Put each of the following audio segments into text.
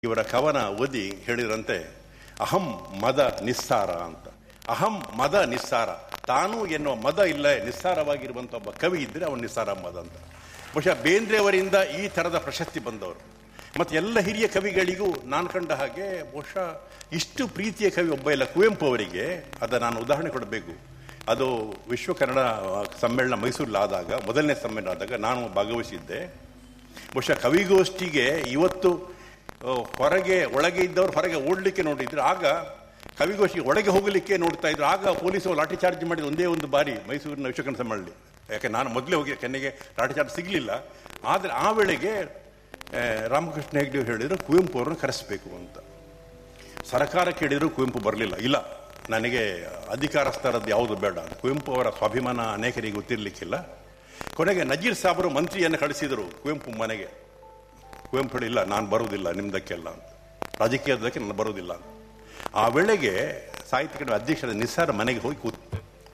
ಇವರ ಕವನ ಓದಿ ಹೇಳಿದ್ರಂತೆ ಅಹಂ ಮದ ನಿಸ್ಸಾರ ಅಂತ ಅಹಂ ಮದ ನಿಸ್ಸಾರ ತಾನು ಎನ್ನುವ ಮದ ಇಲ್ಲ ನಿಸ್ಸಾರವಾಗಿರುವಂಥ ಒಬ್ಬ ಕವಿ ಇದ್ದರೆ ಅವನು ನಿಸ್ಸಾರ ಮದ ಅಂತ ಬಹುಶಃ ಬೇಂದ್ರೆಯವರಿಂದ ಈ ಥರದ ಪ್ರಶಸ್ತಿ ಬಂದವರು ಮತ್ತು ಎಲ್ಲ ಹಿರಿಯ ಕವಿಗಳಿಗೂ ನಾನು ಕಂಡ ಹಾಗೆ ಬಹುಶಃ ಇಷ್ಟು ಪ್ರೀತಿಯ ಕವಿ ಒಬ್ಬ ಇಲ್ಲ ಕುವೆಂಪು ಅವರಿಗೆ ಅದ ನಾನು ಉದಾಹರಣೆ ಕೊಡಬೇಕು ಅದು ವಿಶ್ವ ಕನ್ನಡ ಸಮ್ಮೇಳನ ಮೈಸೂರಲ್ಲಿ ಆದಾಗ ಮೊದಲನೇ ಸಮ್ಮೇಳನ ಆದಾಗ ನಾನು ಭಾಗವಹಿಸಿದ್ದೆ ಬಹುಶಃ ಕವಿಗೋಷ್ಠಿಗೆ ಇವತ್ತು ಆ, ಹೊರಗೆ ಒಳಗೆ ಇದ್ದವರು ಹೊರಗೆ ಓಡಲಿಕ್ಕೆ ನೋಡಿದ್ರು ಆಗ ಕವಿಗೋಷ್ಠಿಗೆ ಒಳಗೆ ಹೋಗಲಿಕ್ಕೆ ನೋಡ್ತಾ ಇದ್ರು ಆಗ ಪೊಲೀಸರು ಲಾಠಿ ಚಾರ್ಜ್ ಮಾಡಿದ ಒಂದೇ ಒಂದು ಬಾರಿ ಮೈಸೂರಿನ ವಿಶ್ವಕರ್ಮ ಸಮ್ಮೇಳನ ಯಾಕೆ ನಾನು ಮೊದಲೇ ಹೋಗಿ ಕೆನ್ನೆಗೆ ಲಾಠಿ ಚಾರ್ಜ್ ಸಿಗಲಿಲ್ಲ ಆದರೆ ಆ ವೇಳೆಗೆ ಆ, ರಾಮಕೃಷ್ಣ ಹೆಗ್ಡೆ ಹೇಳಿದ್ರು ಕುವೆಂಪು ಅವರನ್ನು ಕರೆಸಬೇಕು ಅಂತ ಸರ್ಕಾರ ಕೇಳಿದ್ರು ಕುವೆಂಪು ಬರಲಿಲ್ಲ ಇಲ್ಲ ನನಗೆ ಅಧಿಕಾರ ಸ್ತರದ್ದು ಯಾವುದು ಬೇಡ ಅಂತ. ಕುವೆಂಪು ಅವರ ಸ್ವಾಭಿಮಾನ ಅನೇಕರಿಗೆ ಗೊತ್ತಿರಲಿಕ್ಕಿಲ್ಲ ಕೊನೆಗೆ ನಜೀರ್ ಸಾಬರು ಮಂತ್ರಿಯನ್ನು ಕಳಿಸಿದರು ಕುವೆಂಪು ಮನೆಗೆ ಕುವೆಂಪು ಹೇಳಿ, ಇಲ್ಲ ನಾನು ಬರುವುದಿಲ್ಲ ನಿಮ್ದಕ್ಕೆಲ್ಲ ಅಂತ ರಾಜಕೀಯದಕ್ಕೆ ನಾನು ಬರುವುದಿಲ್ಲ ಅಂತ ಆ ವೇಳೆಗೆ ಸಾಹಿತ್ಯ ಅಕಾಡೆಮಿ ಅಧ್ಯಕ್ಷರ ನಿಸ್ಸಾರ ಮನೆಗೆ ಹೋಗಿ ಕೂತು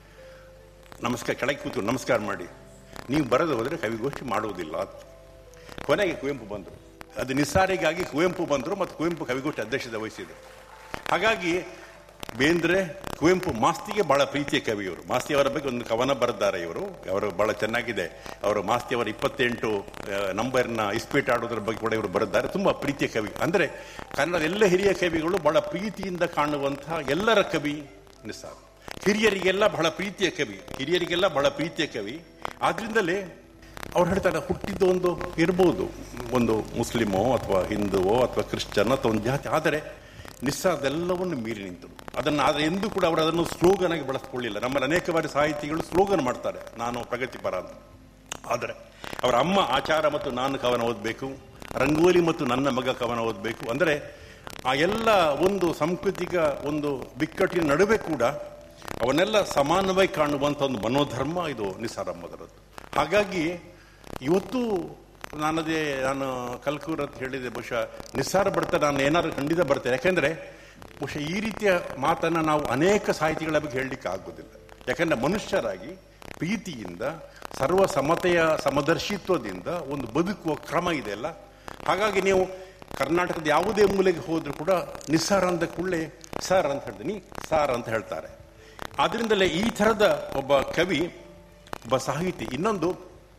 ನಮಸ್ಕಾರ ಕೆಳಗೆ ಕೂತು ನಮಸ್ಕಾರ ಮಾಡಿ ನೀವು ಬರೆದು ಹೋದರೆ ಕವಿಗೋಷ್ಠಿ ಮಾಡುವುದಿಲ್ಲ ಅಂತ ಕೊನೆಗೆ ಕುವೆಂಪು ಬಂದರು ಅದು ನಿಸ್ಸಾರಿಗಾಗಿ ಕುವೆಂಪು ಬಂದರು ಮತ್ತು ಕುವೆಂಪು ಕವಿಗೋಷ್ಠಿ ಅಧ್ಯಕ್ಷತೆ ವಹಿಸಿದರು ಹಾಗಾಗಿ ಬೇಂದ್ರೆ ಕುವೆಂಪು ಮಾಸ್ತಿಗೆ ಬಹಳ ಪ್ರೀತಿಯ ಕವಿಯವರು ಮಾಸ್ತಿ ಅವರ ಬಗ್ಗೆ ಒಂದು ಕವನ ಬರೆದ್ದಾರೆ ಇವರು ಅವರು ಬಹಳ ಚೆನ್ನಾಗಿದೆ ಅವರು ಮಾಸ್ತಿ ಅವರ ಇಪ್ಪತ್ತೆಂಟು ಆ, ನಂಬರ್ನ ಇಸ್ಪೀಟ್ ಆಡೋದ್ರ ಬಗ್ಗೆ ಕೂಡ ಇವರು ಬರೆದಿದ್ದಾರೆ ತುಂಬಾ ಪ್ರೀತಿಯ ಕವಿ ಅಂದರೆ ಕನ್ನಡದ ಎಲ್ಲ ಹಿರಿಯ ಕವಿಗಳು ಬಹಳ ಪ್ರೀತಿಯಿಂದ ಕಾಣುವಂತಹ ಎಲ್ಲರ ಕವಿ ನಿಸ್ಸಾರ್ ಹಿರಿಯರಿಗೆಲ್ಲ ಬಹಳ ಪ್ರೀತಿಯ ಕವಿ ಹಿರಿಯರಿಗೆಲ್ಲ ಬಹಳ ಪ್ರೀತಿಯ ಕವಿ ಆದ್ರಿಂದಲೇ ಅವ್ರು ಹೇಳ್ತಾರೆ ಹುಟ್ಟಿದ್ದು ಒಂದು ಇರ್ಬೋದು ಒಂದು ಮುಸ್ಲಿಮೋ ಅಥವಾ ಹಿಂದುವೋ ಅಥವಾ ಕ್ರಿಶ್ಚನ್ ಅಥವಾ ಒಂದು ಜಾತಿ ಆದರೆ ನಿಸ್ಸಾರದೆಲ್ಲವನ್ನು ಮೀರಿ ನಿಂತರು ಅದನ್ನು ಆದರೆ ಎಂದೂ ಕೂಡ ಅವರು ಅದನ್ನು ಸ್ಲೋಗನ್ ಆಗಿ ಬಳಸ್ಕೊಳ್ಳಿಲ್ಲ ನಮ್ಮಲ್ಲಿ ಅನೇಕ ಬಾರಿ ಸಾಹಿತಿಗಳು ಸ್ಲೋಗನ್ ಮಾಡ್ತಾರೆ ನಾನು ಪ್ರಗತಿಪರ ಅಂತ ಆದರೆ ಅವರ ಅಮ್ಮ ಆಚಾರ ಮತ್ತು ನಾನು ಕವನ ಓದಬೇಕು ರಂಗೋಲಿ ಮತ್ತು ನನ್ನ ಮಗ ಕವನ ಓದಬೇಕು ಅಂದರೆ ಆ ಎಲ್ಲ ಒಂದು ಸಾಂಸ್ಕೃತಿಕ ಒಂದು ಬಿಕ್ಕಟ್ಟಿನ ನಡುವೆ ಕೂಡ ಅವನ್ನೆಲ್ಲ ಸಮಾನವಾಗಿ ಕಾಣುವಂಥ ಒಂದು ಮನೋಧರ್ಮ ಇದು ನಿಸಾರಮ್ಮದರದ್ದು ಹಾಗಾಗಿ ಇವತ್ತು ನಾನದೇ ನಾನು ಕಲ್ಕೂರ್ ಅಂತ ಹೇಳಿದೆ ಬಹುಶಃ ನಿಸ್ಸಾರ ಬರ್ತಾರೆ ನಾನು ಏನಾದ್ರು ಖಂಡಿತ ಬರ್ತೇನೆ ಯಾಕೆಂದ್ರೆ ಬಹುಶಃ ಈ ರೀತಿಯ ಮಾತನ್ನ ನಾವು ಅನೇಕ ಸಾಹಿತಿಗಳ ಬಗ್ಗೆ ಹೇಳಲಿಕ್ಕೆ ಆಗೋದಿಲ್ಲ ಯಾಕಂದ್ರೆ ಮನುಷ್ಯರಾಗಿ ಪ್ರೀತಿಯಿಂದ ಸರ್ವ ಸಮತೆಯ ಸಮದರ್ಶಿತ್ವದಿಂದ ಒಂದು ಬದುಕುವ ಕ್ರಮ ಇದೆ ಅಲ್ಲ ಹಾಗಾಗಿ ನೀವು ಕರ್ನಾಟಕದ ಯಾವುದೇ ಮೂಲೆಗೆ ಹೋದ್ರೂ ಕೂಡ ನಿಸ್ಸಾರ ಅಂದ ಕೂಡಲೇ ಸರ್ ಅಂತ ಹೇಳ್ತೀನಿ ಸಾರ್ ಅಂತ ಹೇಳ್ತಾರೆ ಆದ್ರಿಂದಲೇ ಈ ಥರದ ಒಬ್ಬ ಕವಿ ಒಬ್ಬ ಸಾಹಿತಿ ಇನ್ನೊಂದು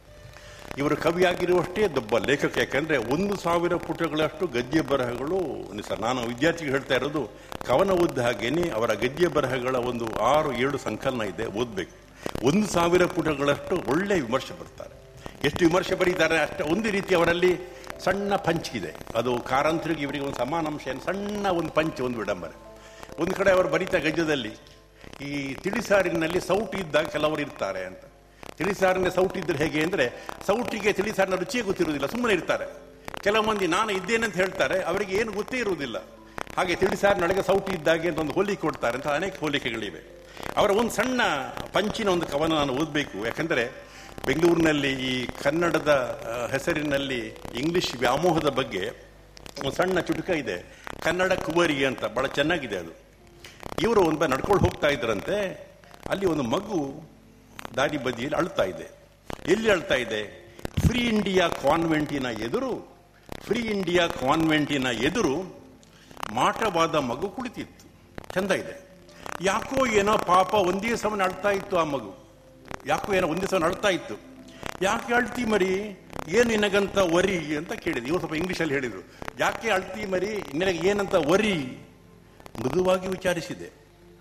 ಇವರು ಕವಿಯಾಗಿರುವಷ್ಟೇ ಒಬ್ಬ ಲೇಖಕ ಯಾಕಂದ್ರೆ ಒಂದು ಸಾವಿರ ಪುಟಗಳಷ್ಟು ಗದ್ಯ ಬರಹಗಳು ನಿಸ ನಾನು ವಿದ್ಯಾರ್ಥಿಗೆ ಹೇಳ್ತಾ ಇರೋದು ಕವನ ಓದಿದ ಹಾಗೇನೆ ಅವರ ಗದ್ಯ ಬರಹಗಳ ಒಂದು ಆರು ಏಳು ಸಂಕಲನ ಇದೆ ಓದ್ಬೇಕು ಒಂದು ಸಾವಿರ ಪುಟಗಳಷ್ಟು ಒಳ್ಳೆ ವಿಮರ್ಶೆ ಬರ್ತಾರೆ ಎಷ್ಟು ವಿಮರ್ಶೆ ಬರೀತಾರೆ ಅಷ್ಟೇ ಒಂದು ರೀತಿ ಅವರಲ್ಲಿ ಸಣ್ಣ ಪಂಚ್ ಇದೆ ಅದು ಕಾರಂತರಿಗೆ ಇವರಿಗೆ ಒಂದು ಸಮಾನಾಂಶ ಏನು ಸಣ್ಣ ಒಂದು ಪಂಚ್ ಒಂದು ವಿಡಂಬನೆ ಒಂದು ಕಡೆ ಅವರು ಬರೀತಾ ಗದ್ಯದಲ್ಲಿ ಈ ತಿಳಿಸಾರಿನಲ್ಲಿ ಸೌಟು ಇದ್ದಾಗ ಕೆಲವರು ಇರ್ತಾರೆ ಅಂತ ತಿಳಿಸಾರಿನ ಸೌಟು ಇದ್ರೆ ಹೇಗೆ ಅಂದ್ರೆ ಸೌಟಿಗೆ ತಿಳಿಸಾರಿನ ರುಚಿಯೇ ಗೊತ್ತಿರುವುದಿಲ್ಲ ಸುಮ್ಮನೆ ಇರ್ತಾರೆ ಕೆಲವು ಮಂದಿ ನಾನು ಇದ್ದೇನೆ ಅಂತ ಹೇಳ್ತಾರೆ ಅವರಿಗೆ ಏನು ಗೊತ್ತೇ ಇರುವುದಿಲ್ಲ ಹಾಗೆ ತಿಳಿಸಾರಿನೊಳಗೆ ಸೌಟು ಇದ್ದಾಗೆ ಅಂತ ಒಂದು ಹೋಲಿಕೆ ಕೊಡ್ತಾರೆ ಅಂತ ಅನೇಕ ಹೋಲಿಕೆಗಳಿವೆ ಅವರ ಒಂದು ಸಣ್ಣ ಪಂಚಿನ ಒಂದು ಕವನ ನಾನು ಓದಬೇಕು ಯಾಕಂದ್ರೆ ಬೆಂಗಳೂರಿನಲ್ಲಿ ಈ ಕನ್ನಡದ ಆ, ಹೆಸರಿನಲ್ಲಿ ಇಂಗ್ಲಿಷ್ ವ್ಯಾಮೋಹದ ಬಗ್ಗೆ ಒಂದು ಸಣ್ಣ ಚುಟುಕ ಇದೆ ಕನ್ನಡ ಕುವರಿ ಅಂತ ಬಹಳ ಚೆನ್ನಾಗಿದೆ ಅದು ಇವರು ಒಂದು ಬಾರಿ ನಡ್ಕೊಂಡು ಹೋಗ್ತಾ ಇದ್ರಂತೆ ಅಲ್ಲಿ ಒಂದು ಮಗು ದಾರಿ ಬದಿಯಲ್ಲಿ ಅಳ್ತಾ ಇದೆ ಎಲ್ಲಿ ಅಳ್ತಾ ಇದೆ ಫ್ರೀ ಇಂಡಿಯಾ ಕಾನ್ವೆಂಟಿನ ಎದುರು ಫ್ರೀ ಇಂಡಿಯಾ ಕಾನ್ವೆಂಟಿನ ಎದುರು ಮಾಟವಾದ ಮಗು ಕುಳಿತಿತ್ತು ಚಂದ ಇದೆ ಯಾಕೋ ಏನೋ ಪಾಪ ಒಂದೇ ಸಮನ ಅಳ್ತಾ ಇತ್ತು ಆ ಮಗು ಯಾಕೋ ಏನೋ ಒಂದೇ ಸಮನ ಅಳ್ತಾ ಇತ್ತು ಯಾಕೆ ಅಳ್ತಿ ಮರಿ ಏನು ನಿನಗಂತ ವರಿ ಅಂತ ಕೇಳಿದೆ ಇವರು ಸ್ವಲ್ಪ ಇಂಗ್ಲಿಷಲ್ಲಿ ಹೇಳಿದ್ರು ಯಾಕೆ ಅಳ್ತಿ ಮರಿ ನಿನಗೆ ಏನಂತ ವರಿ ಮೃದುವಾಗಿ ವಿಚಾರಿಸಿದೆ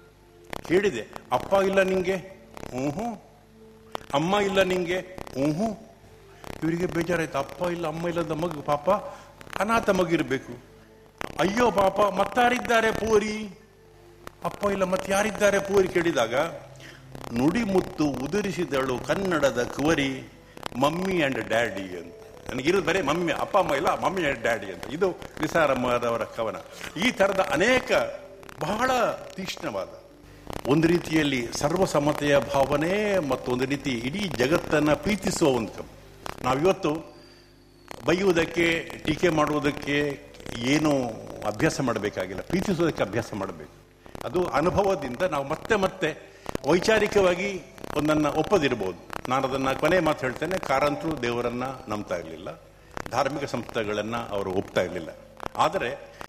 ಕೇಳಿದೆ ಅಪ್ಪ ಇಲ್ಲ ನಿಂಗೆ ಹ್ಞೂ ಅಮ್ಮ ಇಲ್ಲ ನಿಂಗೆ ಹ್ಞೂ ಇವರಿಗೆ ಬೇಜಾರಾಯ್ತು ಅಪ್ಪ ಇಲ್ಲ ಅಮ್ಮ ಇಲ್ಲದ ಮಗು ಪಾಪ ಅನಾಥ ಮಗಿರ್ಬೇಕು ಅಯ್ಯೋ ಪಾಪ ಮತ್ತಾರಿದ್ದಾರೆ ಪೋರಿ ಅಪ್ಪ ಇಲ್ಲ ಮತ್ತೆ ಯಾರಿದ್ದಾರೆ ಪೋರಿ ಕೇಳಿದಾಗ ನುಡಿ ಮುತ್ತು ಉದುರಿಸಿದಳು ಕನ್ನಡದ ಕುವರಿ ಮಮ್ಮಿ ಅಂಡ್ ಡ್ಯಾಡಿ ಅಂತ ನನಗಿರೋದು ಬರೀ ಮಮ್ಮಿ ಅಪ್ಪ ಅಮ್ಮ ಇಲ್ಲ ಮಮ್ಮಿ ಅಂಡ್ ಡ್ಯಾಡಿ ಅಂತ ಇದು ನಿಸಾರಮ್ಮದವರ ಕವನ ಈ ತರದ ಅನೇಕ ಬಹಳ ತೀಕ್ಷ್ಣವಾದ ಒಂದು ರೀತಿಯಲ್ಲಿ ಸರ್ವಸಮ್ಮತೆಯ ಭಾವನೆ ಮತ್ತು ಒಂದು ರೀತಿ ಇಡೀ ಜಗತ್ತನ್ನ ಪ್ರೀತಿಸುವ ಒಂದು ಕವಿ ನಾವಿವತ್ತು ಬೈಯುವುದಕ್ಕೆ ಟೀಕೆ ಮಾಡುವುದಕ್ಕೆ ಏನು ಅಭ್ಯಾಸ ಮಾಡಬೇಕಾಗಿಲ್ಲ ಪ್ರೀತಿಸುವುದಕ್ಕೆ ಅಭ್ಯಾಸ ಮಾಡಬೇಕು ಅದು ಅನುಭವದಿಂದ ನಾವು ಮತ್ತೆ ಮತ್ತೆ ವೈಚಾರಿಕವಾಗಿ ಒಂದನ್ನ ಒಪ್ಪದಿರಬಹುದು ನಾನು ಅದನ್ನ ಕೊನೆ ಮಾತು ಹೇಳ್ತೇನೆ ಕಾರಂತರು ದೇವರನ್ನ ನಂಬ್ತಾ ಇರಲಿಲ್ಲ ಧಾರ್ಮಿಕ ಸಂಸ್ಥೆಗಳನ್ನ ಅವರು ಒಪ್ತಾ ಇರಲಿಲ್ಲ ಆದರೆ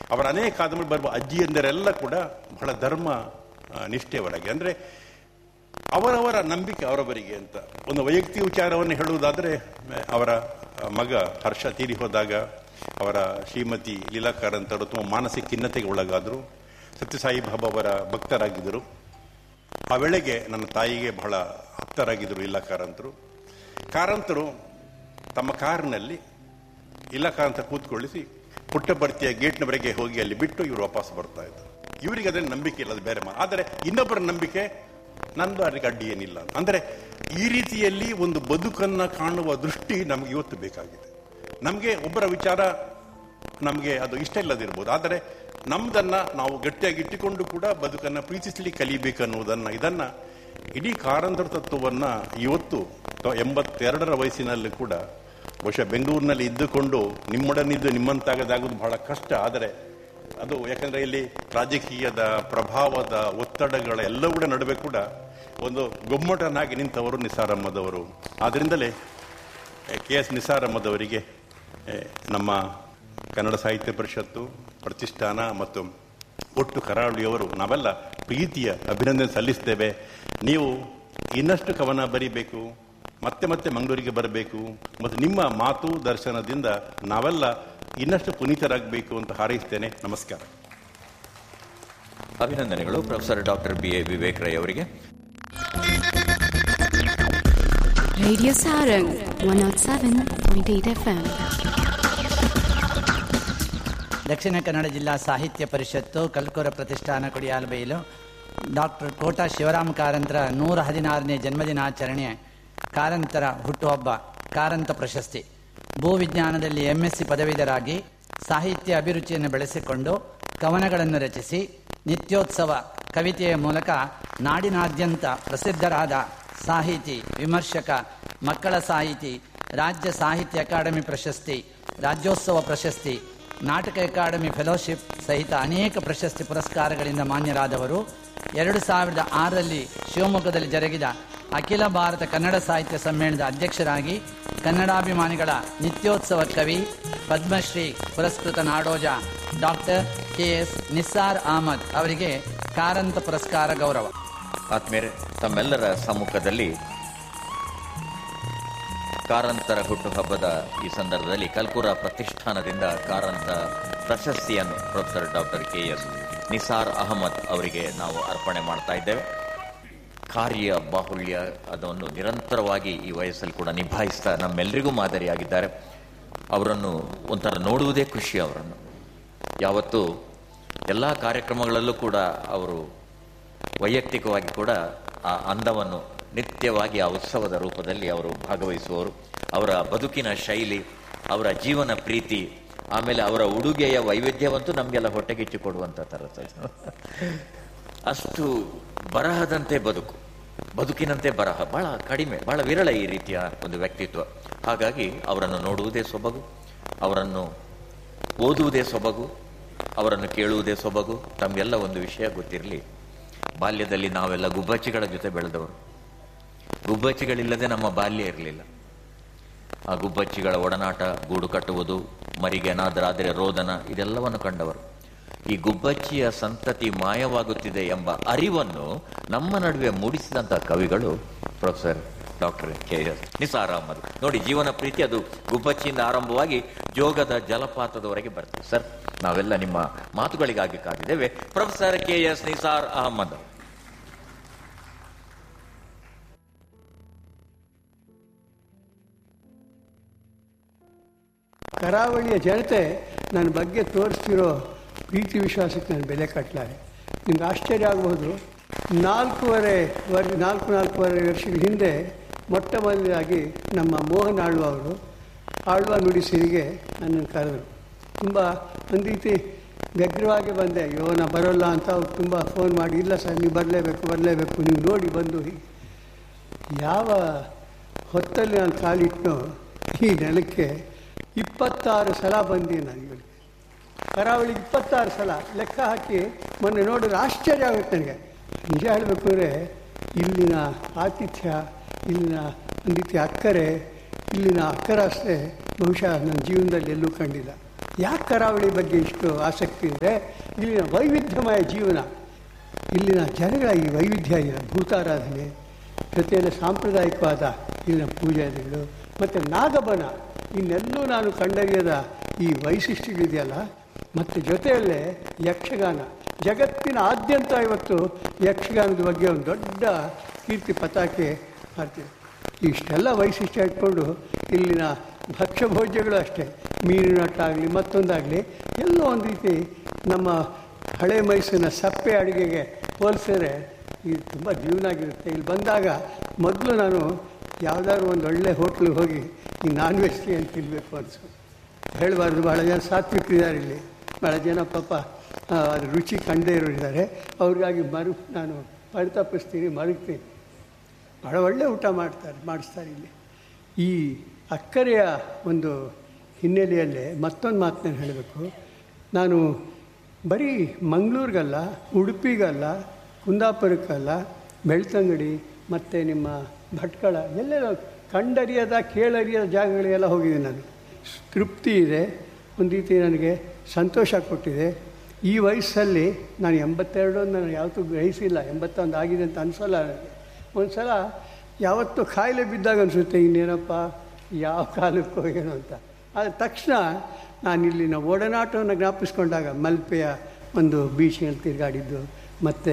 ಅವರ ಅನೇಕ ಕಾದಂಬರಿ ಬರುವ ಅಜ್ಜಿಯಂದರೆಲ್ಲ ಕೂಡ ಬಹಳ ಧರ್ಮ ಆ, ನಿಷ್ಠೆಯವರಾಗಿ ಅಂದರೆ ಅವರವರ ನಂಬಿಕೆ ಅವರವರಿಗೆ ಅಂತ ಒಂದು ವೈಯಕ್ತಿಕ ವಿಚಾರವನ್ನು ಹೇಳುವುದಾದರೆ ಆ, ಅವರ ಆ, ಮಗ ಹರ್ಷ ತೀರಿ ಹೋದಾಗ ಅವರ ಶ್ರೀಮತಿ ಲೀಲಾಕರ್ ಅಂತವರು ತುಂಬ ಮಾನಸಿಕ ಖಿನ್ನತೆಗೆ ಒಳಗಾದರು ಸತ್ಯಸಾಯಿ ಬಾಬಾ ಅವರ ಭಕ್ತರಾಗಿದ್ದರು ಆ ವೇಳೆಗೆ ನನ್ನ ತಾಯಿಗೆ ಬಹಳ ಆಪ್ತರಾಗಿದ್ದರು ಇಲ್ಲ ಕಾರಂತರು ಕಾರಂತರು ತಮ್ಮ ಕಾರಿನಲ್ಲಿ ಇಲ್ಲ ಕಾರಂತ ಕೂತ್ಕೊಳ್ಳಿಸಿ ಪುಟ್ಟಭರ್ತಿಯ ಗೇಟ್ನವರೆಗೆ ಹೋಗಿ ಅಲ್ಲಿ ಬಿಟ್ಟು ಇವರು ವಾಪಸ್ ಬರ್ತಾ ಇದ್ರು ಇವರಿಗೆ ಅದರಲ್ಲಿ ನಂಬಿಕೆ ಇಲ್ಲ ಅದು ಬೇರೆ ಮಾ ಆದರೆ ಇನ್ನೊಬ್ಬರ ನಂಬಿಕೆ ನಂದು ಅದಕ್ಕೆ ಅಡ್ಡಿ ಏನಿಲ್ಲ ಅಂದರೆ ಈ ರೀತಿಯಲ್ಲಿ ಒಂದು ಬದುಕನ್ನ ಕಾಣುವ ದೃಷ್ಟಿ ನಮಗೆ ಇವತ್ತು ಬೇಕಾಗಿದೆ ನಮಗೆ ಒಬ್ಬರ ವಿಚಾರ ನಮಗೆ ಅದು ಇಷ್ಟ ಇಲ್ಲದಿರ್ಬೋದು ಆದರೆ ನಮ್ದನ್ನ ನಾವು ಗಟ್ಟಿಯಾಗಿ ಇಟ್ಟುಕೊಂಡು ಕೂಡ ಬದುಕನ್ನ ಪ್ರೀತಿಸಲಿಕ್ಕೆ ಕಲಿಬೇಕನ್ನುವುದನ್ನ ಇದನ್ನ ಇಡೀ ಕಾರಂತರ ತತ್ವವನ್ನ ಇವತ್ತು ತ- ಎಂಬತ್ತೆರಡರ ವಯಸ್ಸಿನಲ್ಲಿ ಕೂಡ ಬಹುಶಃ ಬೆಂಗಳೂರಿನಲ್ಲಿ ಇದ್ದುಕೊಂಡು ನಿಮ್ಮೊಡನಿದ್ದು ನಿಮ್ಮಂತಾಗದಾಗೋದು ಬಹಳ ಕಷ್ಟ ಆದರೆ ಅದು ಯಾಕಂದ್ರೆ ಇಲ್ಲಿ ರಾಜಕೀಯದ ಪ್ರಭಾವದ ಒತ್ತಡಗಳ ಎಲ್ಲವುಗಳ ನಡುವೆ ಕೂಡ ಒಂದು ಗೊಮ್ಮಟನಾಗಿ ನಿಂತವರು ನಿಸಾರಮ್ಮದವರು ಆದ್ರಿಂದಲೇ ಕೆ ಎಸ್ ನಿಸಾರಮ್ಮದವರಿಗೆ ಎ, ನಮ್ಮ ಕನ್ನಡ ಸಾಹಿತ್ಯ ಪರಿಷತ್ತು ಪ್ರತಿಷ್ಠಾನ ಮತ್ತು ಒಟ್ಟು ಕರಾವಳಿಯವರು ನಾವೆಲ್ಲ ಪ್ರೀತಿಯ ಅಭಿನಂದನೆ ಸಲ್ಲಿಸ್ತೇವೆ ನೀವು ಇನ್ನಷ್ಟು ಕವನ ಬರಿಬೇಕು ಮತ್ತೆ ಮತ್ತೆ ಮಂಗಳೂರಿಗೆ ಬರಬೇಕು ಮತ್ತು ನಿಮ್ಮ ಮಾತು ದರ್ಶನದಿಂದ ನಾವೆಲ್ಲ ಇನ್ನಷ್ಟು ಪುನೀತರಾಗಬೇಕು ಅಂತ ಹಾರೈಸ್ತೇನೆ ನಮಸ್ಕಾರ ಅಭಿನಂದನೆಗಳು professor doctor B A Vivek Rai ಅವರಿಗೆ Radio Sarang 107.8 FM. ದಕ್ಷಿಣ ಕನ್ನಡ ಜಿಲ್ಲಾ ಸಾಹಿತ್ಯ ಪರಿಷತ್ತು ಕಲ್ಕುರ ಪ್ರತಿಷ್ಠಾನ ಕುಡಿಯಾಲಬೈಲು ಡಾಕ್ಟರ್ ಕೋಟಾ ಶಿವರಾಮ ಕಾರಂತರ ನೂರ ಹದಿನಾರನೇ ಜನ್ಮದಿನಾಚರಣೆ ಕಾರಂತರ ಹುಟ್ಟುಹಬ್ಬ ಕಾರಂತ ಪ್ರಶಸ್ತಿ ಭೂವಿಜ್ಞಾನದಲ್ಲಿ ಎಂಎಸ್ಸಿ ಪದವೀಧರಾಗಿ ಸಾಹಿತ್ಯ ಅಭಿರುಚಿಯನ್ನು ಬೆಳೆಸಿಕೊಂಡು ಕವನಗಳನ್ನು ರಚಿಸಿ ನಿತ್ಯೋತ್ಸವ ಕವಿತೆಯ ಮೂಲಕ ನಾಡಿನಾದ್ಯಂತ ಪ್ರಸಿದ್ಧರಾದ ಸಾಹಿತಿ ವಿಮರ್ಶಕ ಮಕ್ಕಳ ಸಾಹಿತಿ ರಾಜ್ಯ ಸಾಹಿತ್ಯ ಅಕಾಡೆಮಿ ಪ್ರಶಸ್ತಿ ರಾಜ್ಯೋತ್ಸವ ಪ್ರಶಸ್ತಿ ನಾಟಕ ಅಕಾಡೆಮಿ ಫೆಲೋಶಿಪ್ ಸಹಿತ ಅನೇಕ ಪ್ರಶಸ್ತಿ ಪುರಸ್ಕಾರಗಳಿಂದ ಮಾನ್ಯರಾದವರು ಎರಡು ಸಾವಿರದ ಆರರಲ್ಲಿ ಶಿವಮೊಗ್ಗದಲ್ಲಿ ಜರುಗಿದ ಅಖಿಲ ಭಾರತ ಕನ್ನಡ ಸಾಹಿತ್ಯ ಸಮ್ಮೇಳನದ ಅಧ್ಯಕ್ಷರಾಗಿ ಕನ್ನಡಾಭಿಮಾನಿಗಳ ನಿತ್ಯೋತ್ಸವ ಕವಿ ಪದ್ಮಶ್ರೀ ಪುರಸ್ಕೃತ Nadoja doctor K S Nissar Ahmad ಅವರಿಗೆ ಕಾರಂತ ಪುರಸ್ಕಾರ ಗೌರವ ಆತ್ಮೀಯರೇ ತಮ್ಮೆಲ್ಲರ ಸಮ್ಮುಖದಲ್ಲಿ ಕಾರಂತರ ಹುಟ್ಟುಹಬ್ಬದ ಈ ಸಂದರ್ಭದಲ್ಲಿ ಕಲ್ಕುರ ಪ್ರತಿಷ್ಠಾನದಿಂದ ಕಾರಂತ ಪ್ರಶಸ್ತಿಯನ್ನು professor doctor K S Nisar Ahmad ಅವರಿಗೆ ನಾವು ಅರ್ಪಣೆ ಮಾಡ್ತಾ ಇದ್ದೇವೆ ಕಾರ್ಯ ಬಾಹುಳ್ಯ ಅದನ್ನು ನಿರಂತರವಾಗಿ ಈ ವಯಸ್ಸಲ್ಲಿ ಕೂಡ ನಿಭಾಯಿಸ್ತಾ ನಮ್ಮೆಲ್ಲರಿಗೂ ಮಾದರಿಯಾಗಿದ್ದಾರೆ ಅವರನ್ನು ಒಂಥರ ನೋಡುವುದೇ ಖುಷಿ ಅವರನ್ನು ಯಾವತ್ತೂ ಎಲ್ಲ ಕಾರ್ಯಕ್ರಮಗಳಲ್ಲೂ ಕೂಡ ಅವರು ವೈಯಕ್ತಿಕವಾಗಿ ಕೂಡ ಆ ಅಂದವನ್ನು ನಿತ್ಯವಾಗಿ ಆ ಉತ್ಸವದ ರೂಪದಲ್ಲಿ ಅವರು ಭಾಗವಹಿಸುವವರು ಅವರ ಬದುಕಿನ ಶೈಲಿ ಅವರ ಜೀವನ ಪ್ರೀತಿ ಆಮೇಲೆ ಅವರ ಉಡುಗೆಯ ವೈವಿಧ್ಯವಂತೂ ನಮಗೆಲ್ಲ ಹೊಟ್ಟೆಗಿಚ್ಚಿ ಕೊಡುವಂತ ಥರದ್ದು ಅಷ್ಟು ಬರಹದಂತೆ ಬದುಕು ಬದುಕಿನಂತೆ ಬರಹ ಬಹಳ ಕಡಿಮೆ ಬಹಳ ವಿರಳ ಈ ರೀತಿಯ ಒಂದು ವ್ಯಕ್ತಿತ್ವ ಹಾಗಾಗಿ ಅವರನ್ನು ನೋಡುವುದೇ ಸೊಬಗು ಅವರನ್ನು ಓದುವುದೇ ಸೊಬಗು ಅವರನ್ನು ಕೇಳುವುದೇ ಸೊಬಗು ತಮಗೆಲ್ಲ ಒಂದು ವಿಷಯ ಗೊತ್ತಿರಲಿ ಬಾಲ್ಯದಲ್ಲಿ ನಾವೆಲ್ಲ ಗುಬ್ಬಚ್ಚಿಗಳ ಜೊತೆ ಬೆಳೆದವರು ಗುಬ್ಬಚ್ಚಿಗಳಿಲ್ಲದೆ ನಮ್ಮ ಬಾಲ್ಯ ಇರಲಿಲ್ಲ ಆ ಗುಬ್ಬಚ್ಚಿಗಳ ಒಡನಾಟ ಗೂಡು ಕಟ್ಟುವುದು ಮರಿಗೆ ಏನಾದರಾದರೆ ರೋದನ ಇದೆಲ್ಲವನ್ನು ಕಂಡವರು ಈ ಗುಬ್ಬಚ್ಚಿಯ ಸಂತತಿ ಮಾಯವಾಗುತ್ತಿದೆ ಎಂಬ ಅರಿವನ್ನು ನಮ್ಮ ನಡುವೆ ಮೂಡಿಸಿದಂತಹ ಕವಿಗಳು professor doctor K S Nisar Ahmad ನೋಡಿ ಜೀವನ ಪ್ರೀತಿ ಅದು ಗುಬ್ಬಚ್ಚಿಯಿಂದ ಆರಂಭವಾಗಿ ಜೋಗದ ಜಲಪಾತದವರೆಗೆ ಬರ್ತದೆ ಸರ್ ನಾವೆಲ್ಲ ನಿಮ್ಮ ಮಾತುಗಳಿಗಾಗಿ ಕಾದಿದ್ದೇವೆ professor K S Nisar Ahmad ಕರಾವಳಿಯ ಜನತೆ ನನ್ನ ಬಗ್ಗೆ ತೋರಿಸ್ತಿರೋ ಪ್ರೀತಿ ವಿಶ್ವಾಸಕ್ಕೆ ನಾನು ಬೆಲೆ ಕಟ್ಟಲಾರೆ ನಿಮ್ಗೆ ಆಶ್ಚರ್ಯ ಆಗಬಹುದು ನಾಲ್ಕೂವರೆ ವರ್ಷ ನಾಲ್ಕು ನಾಲ್ಕೂವರೆ ವರ್ಷಗಳ ಹಿಂದೆ ಮೊಟ್ಟ ಮೊದಲಾಗಿ ನಮ್ಮ ಮೋಹನ್ ಆಳ್ವ ಅವರು ಆಳ್ವ ನುಡಿಸಿರಿಗೆ ನನ್ನನ್ನು ಕರೆದರು ತುಂಬ ಒಂದು ರೀತಿ ವ್ಯಗ್ರವಾಗಿ ಬಂದೆ ಅಯ್ಯೋ ನಾ ಬರೋಲ್ಲ ಅಂತ ಅವ್ರು ತುಂಬ ಫೋನ್ ಮಾಡಿ ಇಲ್ಲ ಸರ್ ನೀವು ಬರಲೇಬೇಕು ಬರಲೇಬೇಕು ನೀವು ನೋಡಿ ಬಂದು ಹೀಗೆ ಯಾವ ಹೊತ್ತಲ್ಲಿ ನಾನು ಕಾಲಿಟ್ಟು ಈ ನೆಲಕ್ಕೆ ಇಪ್ಪತ್ತಾರು ಸಲ ಬಂದೆ ನಾನು ಇವಳಿಗೆ ಕರಾವಳಿಗೆ ಇಪ್ಪತ್ತಾರು ಸಲ ಲೆಕ್ಕ ಹಾಕಿ ಮೊನ್ನೆ ನೋಡಿದ್ರೆ ಆಶ್ಚರ್ಯ ಆಗುತ್ತೆ ನನಗೆ ನಿಜ ಹೇಳಬೇಕು ಅಂದರೆ ಇಲ್ಲಿನ ಆತಿಥ್ಯ ಇಲ್ಲಿನ ಒಂದು ರೀತಿ ಅಕ್ಕರೆ ಇಲ್ಲಿನ ಅಕ್ಕರಾಸ್ತೆ ಬಹುಶಃ ನನ್ನ ಜೀವನದಲ್ಲಿ ಎಲ್ಲೂ ಕಂಡಿಲ್ಲ ಯಾಕೆ ಕರಾವಳಿ ಬಗ್ಗೆ ಇಷ್ಟು ಆಸಕ್ತಿ ಅಂದರೆ ಇಲ್ಲಿನ ವೈವಿಧ್ಯಮಯ ಜೀವನ ಇಲ್ಲಿನ ಜನಗಳ ಈ ವೈವಿಧ್ಯ ಇಲ್ಲಿನ ಭೂತಾರಾಧನೆ ಜೊತೆಯಲ್ಲಿ ಸಾಂಪ್ರದಾಯಿಕವಾದ ಇಲ್ಲಿನ ಪೂಜಾದಿಗಳು ಮತ್ತು ನಾಗಬನ ಇನ್ನೆಲ್ಲೂ ನಾನು ಕಂಡರಿಯದ ಈ ವೈಶಿಷ್ಟ್ಯಗಳಿದೆಯಲ್ಲ ಮತ್ತು ಜೊತೆಯಲ್ಲೇ ಯಕ್ಷಗಾನ ಜಗತ್ತಿನ ಆದ್ಯಂತ ಇವತ್ತು ಯಕ್ಷಗಾನದ ಬಗ್ಗೆ ಒಂದು ದೊಡ್ಡ ಕೀರ್ತಿ ಪತಾಕೆ ಹಾರ್ತಿದೆ ಇಷ್ಟೆಲ್ಲ ವೈಶಿಷ್ಟ್ಯ ಇಟ್ಕೊಂಡು ಇಲ್ಲಿನ ಭಕ್ಷ್ಯ ಭೋಜ್ಯಗಳು ಅಷ್ಟೇ ಮೀನಿನಟ್ಟಾಗಲಿ ಮತ್ತೊಂದಾಗಲಿ ಎಲ್ಲೋ ಒಂದು ರೀತಿ ನಮ್ಮ ಹಳೆ ಮೈಸೂರಿನ ಸಪ್ಪೆ ಅಡುಗೆಗೆ ಹೋಲಿಸಿದ್ರೆ ಇದು ತುಂಬ ಜೀವನಾಗಿರುತ್ತೆ ಇಲ್ಲಿ ಬಂದಾಗ ಮೊದಲು ನಾನು ಯಾವುದಾದ್ರು ಒಂದು ಒಳ್ಳೆ ಹೋಟ್ಲಿಗೆ ಹೋಗಿ ಈ ನಾನ್ ವೆಜಿಟೇರಿಯನ್ ತಿನ್ನಬೇಕು ಅನಿಸು ಹೇಳಬಾರ್ದು ಭಾಳ ಜನ ಸಾತ್ವಿಕರಿದ್ದಾರೆ ಇಲ್ಲಿ ಭಾಳ ಜನ ಪಾಪ ಆ, ಅದ್ರ ರುಚಿ ಕಂಡೇ ಇರೋರಿದ್ದಾರೆ ಅವ್ರಿಗಾಗಿ ಮರು ನಾನು ಪರಿತಪಿಸ್ತೀನಿ ಮರುಗ್ತೀನಿ ಭಾಳ ಒಳ್ಳೆ ಊಟ ಮಾಡ್ತಾರೆ ಮಾಡಿಸ್ತಾರೆ ಇಲ್ಲಿ ಈ ಅಕ್ಕರೆಯ ಒಂದು ಹಿನ್ನೆಲೆಯಲ್ಲೇ ಮತ್ತೊಂದು ಮಾತು ನಾನು ಹೇಳಬೇಕು ನಾನು ಬರೀ ಮಂಗಳೂರಿಗಲ್ಲ ಉಡುಪಿಗಲ್ಲ ಕುಂದಾಪುರಕ್ಕಲ್ಲ ಬೆಳ್ತಂಗಡಿ ಮತ್ತು ನಿಮ್ಮ ಭಟ್ಕಳ ಎಲ್ಲೆಲ್ಲ ಕಂಡರಿಯದ ಕೇಳರಿಯದ ಜಾಗಗಳಿಗೆಲ್ಲ ಹೋಗಿದ್ದೀನಿ ನಾನು ತೃಪ್ತಿ ಇದೆ ಒಂದು ರೀತಿ ನನಗೆ ಸಂತೋಷ ಕೊಟ್ಟಿದೆ ಈ ವಯಸ್ಸಲ್ಲಿ ನಾನು ಎಂಬತ್ತೆರಡು ನಾನು ಯಾವತ್ತೂ ಗ್ರಹಿಸಿಲ್ಲ ಎಂಬತ್ತೊಂದು ಆಗಿದೆ ಅಂತ ಅನಿಸಲ್ಲ ನನಗೆ ಒಂದು ಸಲ ಯಾವತ್ತೂ ಕಾಯಿಲೆ ಬಿದ್ದಾಗ ಅನಿಸುತ್ತೆ ಇನ್ನೇನಪ್ಪ ಯಾವ ಕಾಲಕ್ಕೋ ಏನೋ ಅಂತ ಆದರೆ ತಕ್ಷಣ ನಾನು ಇಲ್ಲಿನ ಒಡನಾಟವನ್ನು ಜ್ಞಾಪಿಸ್ಕೊಂಡಾಗ ಮಲ್ಪೆಯ ಒಂದು ಬೀಚ್ನಲ್ಲಿ ತಿರುಗಾಡಿದ್ದು ಮತ್ತು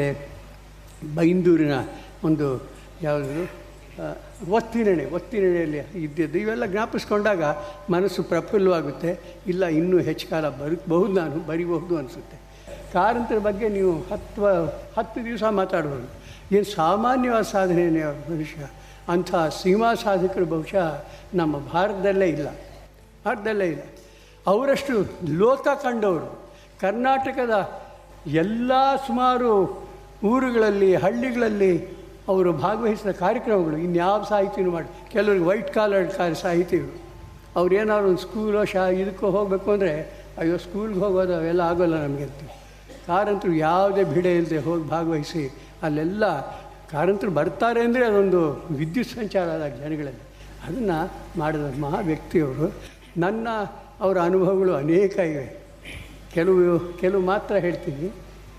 ಬೈಂದೂರಿನ ಒಂದು ಯಾವುದು ಆ, ಒತ್ತಿನೆಣೆ ಒತ್ತಿನೆಣೆಯಲ್ಲಿ ಇದ್ದಿದ್ದು ಇವೆಲ್ಲ ಜ್ಞಾಪಿಸ್ಕೊಂಡಾಗ ಮನಸ್ಸು ಪ್ರಫುಲ್ಲವಾಗುತ್ತೆ ಇಲ್ಲ ಇನ್ನೂ ಹೆಚ್ಚು ಕಾಲ ಬದುಕಬಹುದು ನಾನು ಬರಿಬಹುದು ಅನಿಸುತ್ತೆ ಕಾರಂತರ ಬಗ್ಗೆ ನೀವು ಹತ್ತು ಹತ್ತು ದಿವಸ ಮಾತಾಡ್ಬೋದು ಏನು ಸಾಮಾನ್ಯವಾದ ಸಾಧನೆಯೇ ಮನುಷ್ಯ ಅಂಥ ಸೀಮಾ ಸಾಧಕರು ಬಹುಶಃ ನಮ್ಮ ಭಾರತದಲ್ಲೇ ಇಲ್ಲ ಭಾರತದಲ್ಲೇ ಇಲ್ಲ ಅವರಷ್ಟು ಲೋಕ ಕಂಡವರು ಕರ್ನಾಟಕದ ಎಲ್ಲ ಸುಮಾರು ಊರುಗಳಲ್ಲಿ ಹಳ್ಳಿಗಳಲ್ಲಿ ಅವರು ಭಾಗವಹಿಸಿದ ಕಾರ್ಯಕ್ರಮಗಳು ಇನ್ಯಾವ ಸಾಹಿತ್ಯನೂ ಮಾಡಿ ಕೆಲವರಿಗೆ ವೈಟ್ ಕಾಲರ್ ಕಾರ್ಯ ಸಾಹಿತಿಗಳು ಅವ್ರು ಏನಾದ್ರು ಒಂದು ಸ್ಕೂಲೋ ಶಾ ಇದಕ್ಕೋ ಹೋಗಬೇಕು ಅಂದರೆ ಅಯ್ಯೋ ಸ್ಕೂಲ್ಗೆ ಹೋಗೋದು ಅವೆಲ್ಲ ಆಗೋಲ್ಲ ನಮಗೆ ಅಂತ ಕಾರಂತರು ಯಾವುದೇ ಭಿಡೆ ಇಲ್ಲದೆ ಹೋಗಿ ಭಾಗವಹಿಸಿ ಅಲ್ಲೆಲ್ಲ ಕಾರಂತರು ಬರ್ತಾರೆ ಅಂದರೆ ಅದೊಂದು ವಿದ್ಯುತ್ ಸಂಚಾರ ಆದಾಗ ಜನಗಳಲ್ಲಿ ಅದನ್ನು ಮಾಡಿದ ಮಹಾ ವ್ಯಕ್ತಿಯವರು ನನ್ನ ಅವರ ಅನುಭವಗಳು ಅನೇಕ ಇವೆ ಕೆಲವು ಕೆಲವು ಮಾತ್ರ ಹೇಳ್ತೀನಿ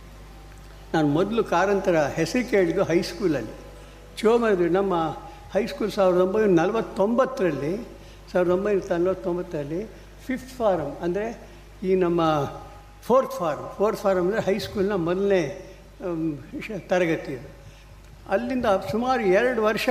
ನಾನು ಮೊದಲು ಕಾರಂತರ ಹೆಸರು ಕೇಳಿದ್ದು ಹೈಸ್ಕೂಲಲ್ಲಿ ಚೋಮರದು ನಮ್ಮ ಹೈಸ್ಕೂಲ್ ಸಾವಿರದ ಒಂಬೈನೂರ ನಲವತ್ತೊಂಬತ್ತರಲ್ಲಿ ಸಾವಿರದ ಒಂಬೈನೂರ ನಲವತ್ತೊಂಬತ್ತರಲ್ಲಿ ಫಿಫ್ತ್ ಫಾರಮ್ ಅಂದರೆ ಈ ನಮ್ಮ ಫೋರ್ತ್ ಫಾರಮ್ ಫೋರ್ತ್ ಫಾರಮ್ ಅಂದರೆ ಹೈಸ್ಕೂಲ್ನ ಮೊದಲನೇ ಆಮ್, ಶ- ತರಗತಿ ಅದು ಅಲ್ಲಿಂದ ಸುಮಾರು ಎರಡು ವರ್ಷ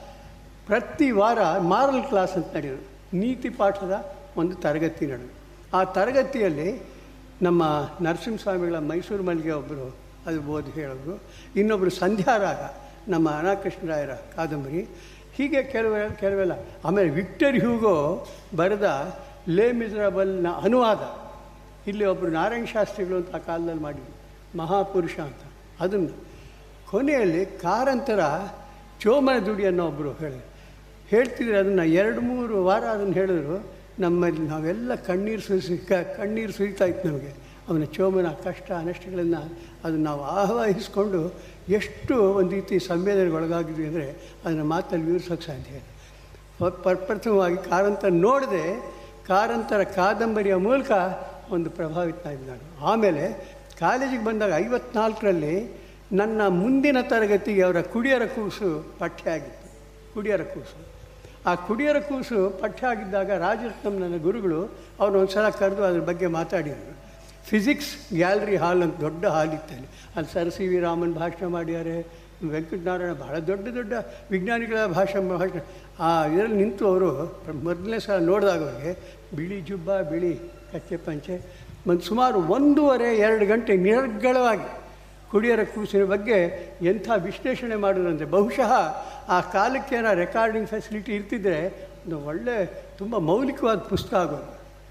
ಪ್ರತಿ ವಾರ ಮಾರಲ್ ಕ್ಲಾಸ್ ಅಂತ ನಡೆಯೋದು ನೀತಿ ಪಾಠದ ಒಂದು ತರಗತಿ ನಡೆದು ಆ ತರಗತಿಯಲ್ಲಿ ನಮ್ಮ ನರಸಿಂಹಸ್ವಾಮಿಗಳ ಮೈಸೂರು ಮಲ್ಲಿಗೆ ಒಬ್ಬರು ಅದು ಓದಿ ಹೇಳೋರು ಇನ್ನೊಬ್ಬರು ಸಂಧ್ಯಾರಾಗ ನಮ್ಮ ಅನಾಕೃಷ್ಣರಾಯರ ಕಾದಂಬರಿ ಹೀಗೆ ಕೆಲವು ಕೆಲವೆಲ್ಲ ಆಮೇಲೆ ವಿಕ್ಟರ್ ಹ್ಯೂಗೋ ಬರೆದ ಲೇ ಮಿಸರಬಲ್ನ ಅನುವಾದ ಇಲ್ಲಿ ಒಬ್ಬರು ನಾರಾಯಣ ಶಾಸ್ತ್ರಿಗಳು ಅಂತ ಆ ಕಾಲದಲ್ಲಿ ಮಾಡಿದ್ರು ಮಹಾಪುರುಷ ಅಂತ ಅದನ್ನು ಕೊನೆಯಲ್ಲಿ ಕಾರಂತರ ಚೋಮನ ದುಡಿ ಅನ್ನೋ ಒಬ್ಬರು ಹೇಳಿದ್ರು ಹೇಳ್ತಿದ್ರೆ ಅದನ್ನು ಎರಡು ಮೂರು ವಾರ ಅದನ್ನು ಹೇಳಿದ್ರು ನಮ್ಮಲ್ಲಿ ನಾವೆಲ್ಲ ಕಣ್ಣೀರು ಸುರಿಸಿ ಕ ಕಣ್ಣೀರು ಸುರಿತಾ ಇತ್ತು ನಮಗೆ ಅವನ ಚೋಮನ ಕಷ್ಟ ನಷ್ಟಗಳನ್ನು ಅದನ್ನು ನಾವು ಆಹ್ವಾನಿಸ್ಕೊಂಡು ಎಷ್ಟು ಒಂದು ರೀತಿ ಸಂವೇದನೆಗೆ ಒಳಗಾಗಿದ್ವಿ ಅಂದರೆ ಅದನ್ನು ಮಾತಲ್ಲಿ ವಿವರಿಸೋಕ್ಕೆ ಸಾಧ್ಯ ಇಲ್ಲ ಪ- ಪ್ರಪ್ರಥಮವಾಗಿ ಕಾರಂತರ ನೋಡದೆ ಕಾರಂತರ ಕಾದಂಬರಿಯ ಮೂಲಕ ಒಂದು ಪ್ರಭಾವಿತನಾಗಿದ್ದೆ ನಾನು ಆಮೇಲೆ ಕಾಲೇಜಿಗೆ ಬಂದಾಗ ಐವತ್ನಾಲ್ಕರಲ್ಲಿ ನನ್ನ ಮುಂದಿನ ತರಗತಿಗೆ ಅವರ ಕುಡಿಯರ ಕೂಸು ಪಠ್ಯ ಆಗಿತ್ತು ಕುಡಿಯರ ಕೂಸು ಆ ಕುಡಿಯರ ಕೂಸು ಪಠ್ಯ ಆಗಿದ್ದಾಗ ರಾಜರತ್ನಂ ನನ್ನ ಗುರುಗಳು ಅವ್ರು ಒಂದು ಸಲ ಕರೆದು ಅದ್ರ ಬಗ್ಗೆ ಮಾತಾಡಿದರು ಫಿಸಿಕ್ಸ್ ಗ್ಯಾಲರಿ ಹಾಲ್ ಅಂತ ದೊಡ್ಡ ಹಾಲ್ ಇತ್ತು ಅಲ್ಲಿ ಅಲ್ಲಿ ಸರ್ ಸಿ ವಿ ರಾಮನ್ ಭಾಷಣ ಮಾಡಿದ್ದಾರೆ ವೆಂಕಟನಾರಾಯಣ ಬಹಳ ದೊಡ್ಡ ದೊಡ್ಡ ವಿಜ್ಞಾನಿಗಳ ಭಾಷಣ ಭಾಷಣ ಆ ಇದರಲ್ಲಿ ನಿಂತು ಅವರು ಮೊದಲನೇ ಸಲ ನೋಡಿದಾಗ ಅವ್ರಿಗೆ ಬಿಳಿ ಜುಬ್ಬ ಬಿಳಿ ಕಚ್ಚೆ ಪಂಚೆ ಒಂದು ಸುಮಾರು ಒಂದೂವರೆ ಎರಡು ಗಂಟೆ ನಿರರ್ಗಳವಾಗಿ ಕುಡಿಯರ ಕೂಸಿನ ಬಗ್ಗೆ ಎಂಥ ವಿಶ್ಲೇಷಣೆ ಮಾಡಿದ್ರಂತೆ ಬಹುಶಃ ಆ ಕಾಲಕ್ಕೆ ಏನೋ ರೆಕಾರ್ಡಿಂಗ್ ಫೆಸಿಲಿಟಿ ಇರ್ತಿದ್ರೆ ಒಂದು ಒಳ್ಳೆ ತುಂಬ ಮೌಲಿಕವಾದ ಪುಸ್ತಕ ಆಗೋದು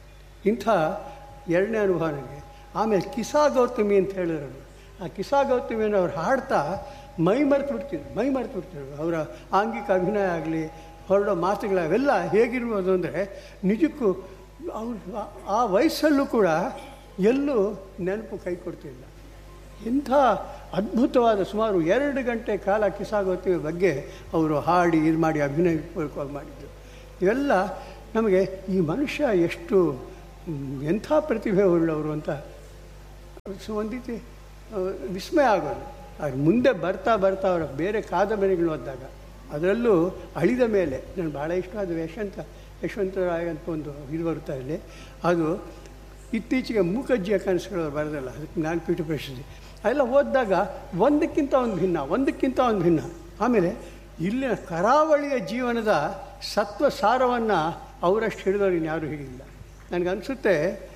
ಇಂಥ ಎರಡನೇ ಅನುಭವ ನನಗೆ ಆಮೇಲೆ ಕಿಸಾ ಗೌತಮಿ ಅಂತ ಹೇಳಿದ್ರು ಆ ಕಿಸಾ ಗೌತಮಿಯನ್ನು ಅವ್ರು ಹಾಡ್ತಾ ಮೈ ಮರೆತು ಬಿಡ್ತಿದ್ರು ಮೈ ಮರೆತು ಬಿಡ್ತಿದ್ರು ಅವರ ಆಂಗಿಕ ಅಭಿನಯ ಆಗಲಿ ಹೊರಡೋ ಮಾತುಗಳು ಅವೆಲ್ಲ ಹೇಗಿರ್ಬೋದು ಅಂದರೆ ನಿಜಕ್ಕೂ ಅವ್ರು ಆ- ಆ ವಯಸ್ಸಲ್ಲೂ ಕೂಡ ಎಲ್ಲೂ ನೆನಪು ಕೈ ಕೊಡ್ತಿಲ್ಲ ಇಂಥ ಅದ್ಭುತವಾದ ಸುಮಾರು ಎರಡು ಗಂಟೆ ಕಾಲ ಕಿಸಾಗೋತಿಯ ಬಗ್ಗೆ ಅವರು ಹಾಡಿ ಇದು ಮಾಡಿ ಅಭಿನಯಪೂರ್ವಕವಾಗಿ ಮಾಡಿದ್ದು ಇವೆಲ್ಲ ನಮಗೆ ಈ ಮನುಷ್ಯ ಎಷ್ಟು ಹ್ಮ್, ಎಂಥ ಪ್ರತಿಭೆ ಉಳ್ಳವರು ಅಂತ ಸೊ ಒಂದು ರೀತಿ ಆ, ವಿಸ್ಮಯ ಆಗೋದು ಆದ್ರೆ ಮುಂದೆ ಬರ್ತಾ ಬರ್ತಾ ಅವರ ಬೇರೆ ಕಾದಂಬರಿಗಳು ಓದಿದಾಗ ಅದರಲ್ಲೂ ಅಳಿದ ಮೇಲೆ ನನಗೆ ಭಾಳ ಇಷ್ಟವಾದ ಯಶವಂತ ಯಶವಂತರಾಯ ಅಂತ ಒಂದು ಇದು ಬರುತ್ತಾ ಇಲ್ಲಿ ಅದು ಇತ್ತೀಚೆಗೆ ಮೂಕಜ್ಜಿಯ ಕನಸುಗಳು ಬರೋದಲ್ಲ ಅದಕ್ಕೆ ಜ್ಞಾನಪೀಠ ಪ್ರಶಸ್ತಿ ಅದೆಲ್ಲ ಓದಿದಾಗ ಒಂದಕ್ಕಿಂತ ಒಂದು ಭಿನ್ನ ಒಂದಕ್ಕಿಂತ ಒಂದು ಭಿನ್ನ ಆಮೇಲೆ ಇಲ್ಲಿನ ಕರಾವಳಿಯ ಜೀವನದ ಸತ್ವ ಸಾರವನ್ನು ಅವರಷ್ಟು ಹಿಡಿದವ್ರು ಇನ್ಯಾರೂ ಹಿಡಿದಿಲ್ಲ ನನಗನ್ಸುತ್ತೆ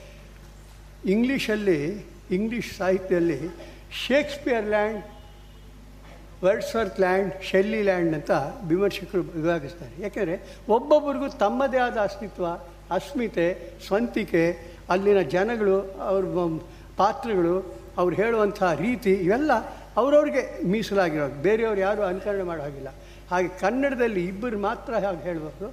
ಇಂಗ್ಲೀಷಲ್ಲಿ ಇಂಗ್ಲೀಷ್ ಸಾಹಿತ್ಯದಲ್ಲಿ Shakespeare land Wordsworth land Shelley land ಅಂತ ವಿಮರ್ಶಕರು ವಿಭಾಗಿಸ್ತಾರೆ ಯಾಕೆಂದರೆ ಒಬ್ಬೊಬ್ಬರಿಗೂ ತಮ್ಮದೇ ಆದ ಅಸ್ತಿತ್ವ ಅಸ್ಮಿತೆ ಸ್ವಂತಿಕೆ ಅಲ್ಲಿನ ಜನಗಳು ಅವ್ರ ಮ- ಪಾತ್ರಗಳು ಅವ್ರು ಹೇಳುವಂಥ ರೀತಿ ಇವೆಲ್ಲ ಅವ್ರವ್ರಿಗೆ ಮೀಸಲಾಗಿರೋದು ಬೇರೆಯವ್ರು ಯಾರೂ ಅನುಕರಣೆ ಮಾಡೋ ಹಾಗಿಲ್ಲ ಹಾಗೆ ಕನ್ನಡದಲ್ಲಿ ಇಬ್ಬರು ಮಾತ್ರ ಹಾಗೆ ಹೇಳ್ಬೋದು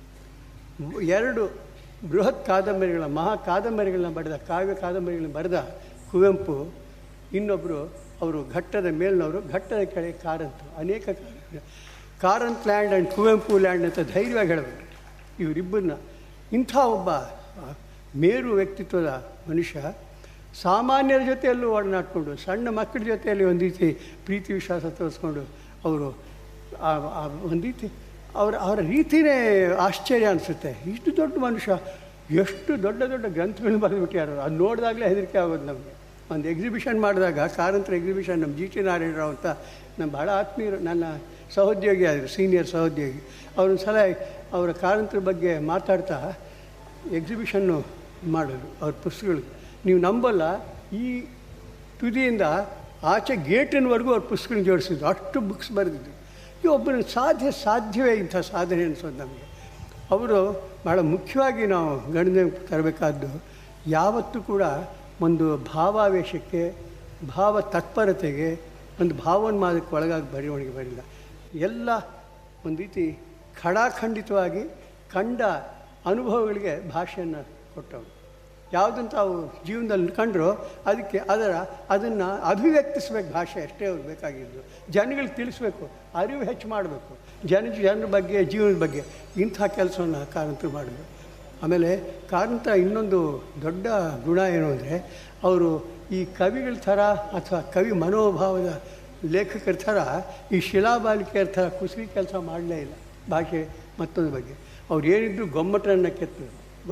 ಎರಡು ಬೃಹತ್ ಕಾದಂಬರಿಗಳ ಮಹಾ ಕಾದಂಬರಿಗಳನ್ನ ಬರೆದ ಕಾವ್ಯ ಕಾದಂಬರಿಗಳನ್ನ ಬರೆದ ಕುವೆಂಪು ಇನ್ನೊಬ್ಬರು ಅವರು ಘಟ್ಟದ ಮೇಲಿನವರು ಘಟ್ಟದ ಕೆಳಗೆ ಕಾರಂತು ಅನೇಕ ಕಾದಂಬರಿ Karanth land and Kuvempu land ಅಂತ ಧೈರ್ಯವಾಗಿ ಹೇಳಬೇಕು ಇವರಿಬ್ಬರನ್ನ ಇಂಥ ಒಬ್ಬ ಆ, ಮೇರು ವ್ಯಕ್ತಿತ್ವದ ಮನುಷ್ಯ ಸಾಮಾನ್ಯರ ಜೊತೆಯಲ್ಲೂ ಒಡನಾಡಿಕೊಂಡು ಸಣ್ಣ ಮಕ್ಕಳ ಜೊತೆಯಲ್ಲಿ ಒಂದು ರೀತಿ ಪ್ರೀತಿ ವಿಶ್ವಾಸ ತೋರಿಸ್ಕೊಂಡು ಅವರು ಆ- ಆ ಒಂದು ರೀತಿ ಅವರ ಅವರ ರೀತಿನೇ ಆಶ್ಚರ್ಯ ಅನಿಸುತ್ತೆ ಇಷ್ಟು ದೊಡ್ಡ ಮನುಷ್ಯ ಎಷ್ಟು ದೊಡ್ಡ ದೊಡ್ಡ ಗ್ರಂಥಗಳನ್ನ ಬರೆದ್ಬಿಟ್ಟಾರು ಅದು ನೋಡಿದಾಗಲೇ ಹೆದರಿಕೆ ಆಗೋದು ನಮಗೆ ಒಂದು ಎಕ್ಸಿಬಿಷನ್ ಮಾಡಿದಾಗ ಕಾರಂತರ ಎಕ್ಸಿಬಿಷನ್ ನಮ್ಮ ಜಿ ಟಿ ನಾರಾಯಣರಾವ್ ಅಂತ ನಮ್ಮ ಭಾಳ ಆತ್ಮೀಯರು ನನ್ನ ಸಹೋದ್ಯೋಗಿ ಆದರು ಸೀನಿಯರ್ ಸಹೋದ್ಯೋಗಿ ಅವ್ರೊಂದು ಸಲ ಅವರ ಕಾರಂತರ ಬಗ್ಗೆ ಮಾತಾಡ್ತಾ ಎಕ್ಸಿಬಿಷನ್ನು ಮಾಡೋದು ಅವ್ರ ಪುಸ್ತಕಗಳು ನೀವು ನಂಬಲ್ಲ ಈ ತುದಿಯಿಂದ ಆಚೆ ಗೇಟಿನವರೆಗೂ ಅವ್ರ ಪುಸ್ತಕಗಳನ್ನ ಜೋಡಿಸಿದ್ರು ಅಷ್ಟು ಬುಕ್ಸ್ ಬರೆದಿದ್ದು ಈ ಒಬ್ಬನ ಸಾಧ್ಯ ಸಾಧ್ಯವೇ ಇಂಥ ಸಾಧನೆ ಅನಿಸೋದು ನಮಗೆ ಅವರು ಭಾಳ ಮುಖ್ಯವಾಗಿ ನಾವು ಗಣನೆ ತರಬೇಕಾದ್ದು ಯಾವತ್ತೂ ಕೂಡ ಒಂದು ಭಾವಾವೇಶಕ್ಕೆ ಭಾವ ತತ್ಪರತೆಗೆ ಒಂದು ಭಾವೋನ್ಮಾದಕ್ಕೆ ಒಳಗಾಗಿ ಬರೆವಣಿಗೆ ಬರಿಲ್ಲ ಎಲ್ಲ ಒಂದು ರೀತಿ ಖಡಾಖಂಡಿತವಾಗಿ ಕಂಡ ಅನುಭವಗಳಿಗೆ ಭಾಷೆಯನ್ನು ಕೊಟ್ಟವರು ಯಾವುದನ್ನು ತಾವು ಜೀವನದಲ್ಲಿ ಕಂಡ್ರೋ ಅದಕ್ಕೆ ಅದರ ಅದನ್ನು ಅಭಿವ್ಯಕ್ತಿಸ್ಬೇಕು ಭಾಷೆ ಅಷ್ಟೇ ಅವ್ರಿಗೆ ಬೇಕಾಗಿದ್ದು ಜನಗಳಿಗೆ ತಿಳಿಸ್ಬೇಕು ಅರಿವು ಹೆಚ್ಚು ಮಾಡಬೇಕು ಜನ ಜನರ ಬಗ್ಗೆ ಜೀವನದ ಬಗ್ಗೆ ಇಂಥ ಕೆಲಸವನ್ನು ಕಾರಂತರು ಮಾಡಿದ್ರು ಆಮೇಲೆ ಕಾರಂತ ಇನ್ನೊಂದು ದೊಡ್ಡ ಗುಣ ಏನು ಅಂದರೆ ಅವರು ಈ ಕವಿಗಳ ಥರ ಅಥವಾ ಕವಿ ಮನೋಭಾವದ ಲೇಖಕರ ಥರ ಈ ಶಿಲಾಬಾಲಿಕೆಯರ ಥರ ಕುಸುರಿ ಕೆಲಸ ಮಾಡಲೇ ಇಲ್ಲ ಭಾಷೆ ಮತ್ತೊಂದು ಬಗ್ಗೆ ಅವ್ರು ಏನಿದ್ರು ಗೊಮ್ಮಟನ್ನು ಕೆತ್ತರು